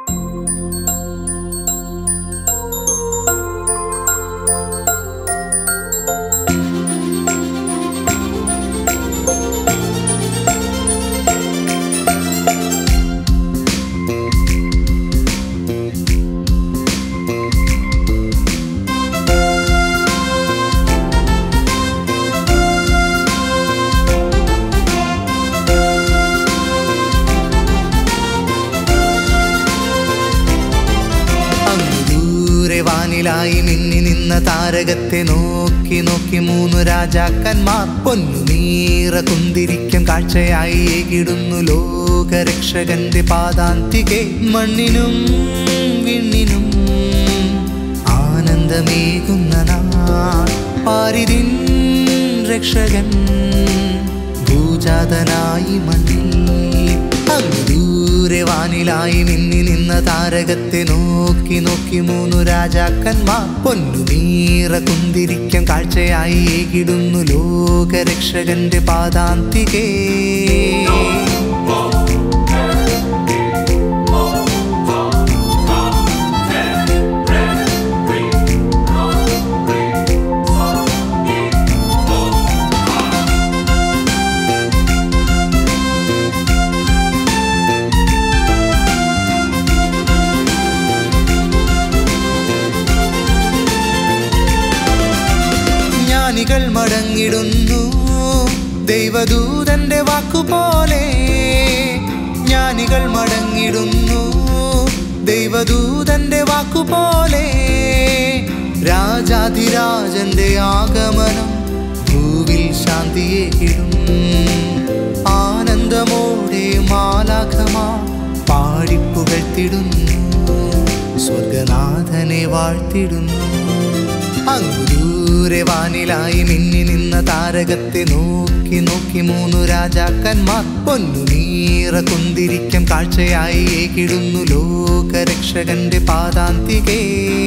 അങ്ങ് ദൂരെ വാനിലായി മിന്നി നിന്ന താരകത്തെ നോക്കി നോക്കി മൂന്നു രാജാക്കന്മാർ പൊന്നു നീറ കുന്തിരിക്കം കാഴ്ചയായി ഏകിടുന്നു ലോകരക്ഷകന്റെ പാദാന്തികെ മണ്ണിനും വിണ്ണിനും ആനന്ദമേകുന്ന നാൾ പാരിതിൻ രക്ഷകൻ ഭൂജാതനായി മണ്ണിൽ അങ്ങ് ദൂരെ വാനിലായി മിന്നി നിന്ന താരകത്തെ നോക്കി നോക്കി മൂന്നു രാജാക്കന്മാർ പൊന്നു നീറ കുന്തിരിക്കം കാഴ്ചയായി ഏകിടുന്നു ലോകരക്ഷകന്റെ പാദാന്തികേ ജ്ഞാനികൾ മടങ്ങിടുന്നു ദൈവദൂതന്റെ വാക്കുപോലെ ജ്ഞാനികൾ മടങ്ങിടുന്നു ദൈവദൂതന്റെ വാക്കുപോലെ രാജാധിരാജന്റെ ആഗമനം ഭൂവിൽ ശാന്തിയെ ഇടും ആനന്ദമോടെ മാലാഖമാ പാടിപ്പുകഴ്ത്തിടുന്നു സ്വർഗനാഥനെ വാഴ്ത്തിടുന്നു അങ്ങ് ദൂരെ വാനിലായി മിന്നി നിന്ന താരകത്തെ നോക്കി നോക്കി മൂന്നു രാജാക്കന്മാർ പൊന്നു നീറ കുന്തിരിക്കം കാഴ്ചയായി ഏകിടുന്നു ലോകരക്ഷകന്റെ പാദാന്തികേ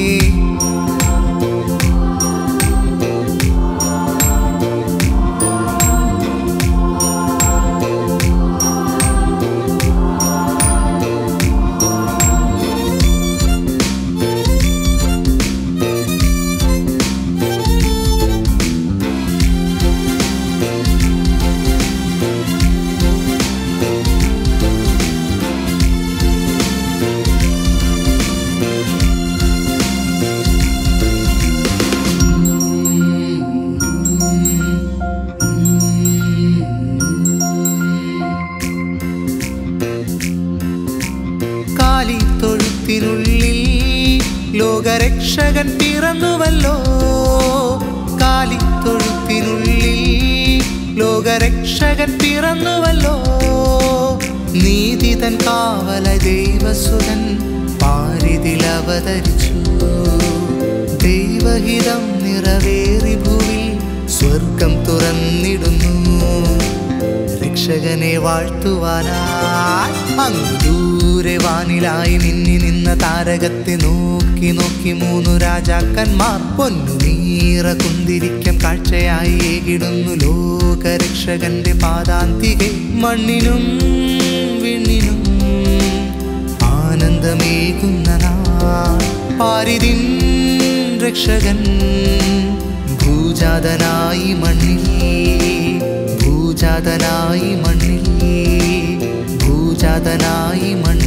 കാലി തൊഴുത്തിനുള്ളിൽ ലോകരക്ഷകൻ പിറന്നുവല്ലോ കാലി തൊഴുത്തിനുള്ളിൽ ലോകരക്ഷകൻ പിറന്നുവല്ലോ നീതി തൻ കാവല ദൈവസുതൻ പാരിതിൽ അവതരിച്ചു ദൈവഹിതം നിറവേറി ഭൂവിൽ സ്വർഗം തുറന്നിടുന്നു രക്ഷകനെ വാഴ്ത്തുവാനായി അങ്ങ് ദൂരെ വാനിലായി മിന്നി നിന്ന താരകത്തെ നോക്കി നോക്കി മൂന്നു രാജാക്കന്മാർ പൊന്നു നീറ കുന്തിരിക്കം കാഴ്ചയായി ഏകിടുന്നു ലോകരക്ഷകന്റെ പാദാന്തികെ മണ്ണിനും വിണ്ണിനും ആനന്ദമേകുന്ന നാൾ പാരിതിൻ രക്ഷകൻ ഭൂജാതനായി മണ്ണിൽ ഭൂജാതനായി മണ്ണിൽ ഭൂജാതനായി മണ്ണിൽ